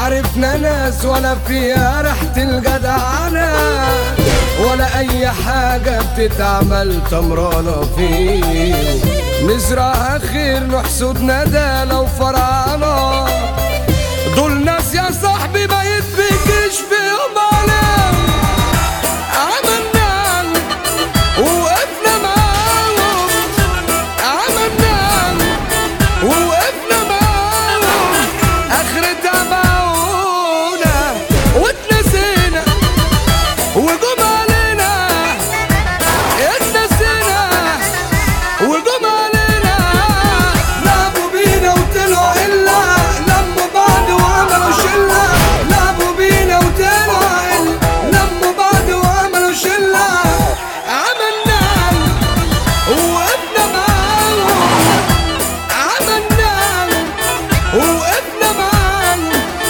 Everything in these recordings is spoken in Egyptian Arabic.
عرفنا ناس ولا فيها ريحة الجدعنة ولا أي حاجة بتتعمل تمرانة فيه نزرعها خير نحسد ندالة وفرعانة دول ناس يا صاحبي ما يتبكيش فيهم علام عملنا ووقفنا معاهم عملنا ووقفنا معاهم اخرتها باعونا واتنسينا وجم علينا اتنسينا وجم علينا لعبوا بينا وطلعوا إلا لموا بعض وعملوا شلة لعبوا بينا وطلعوا إلا لموا بعض وعملوا شلة عملنا ووقفنا معاهم عملنا ووقفنا معاهم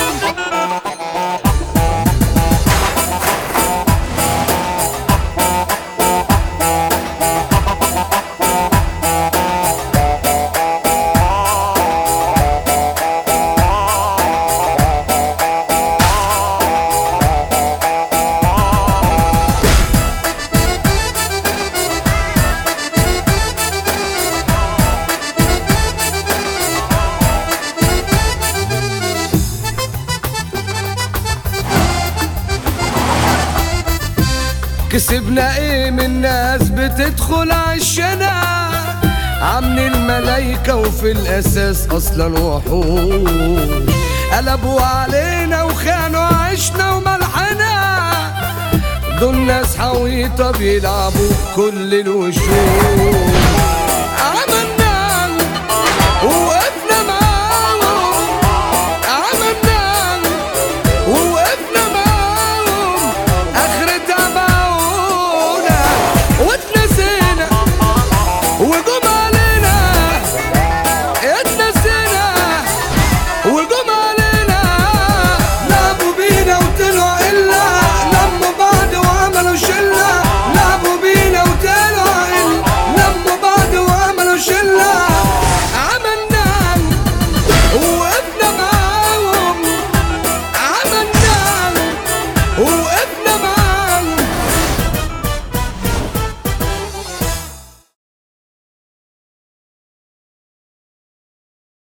كسبنا ايه من ناس بتدخل عشنا عاملين الملايكة وفي الأساس أصلا وحوش قلبوا علينا وخانوا عشنا وملحنا دول ناس حويطة بيلعبوا كل الوشوش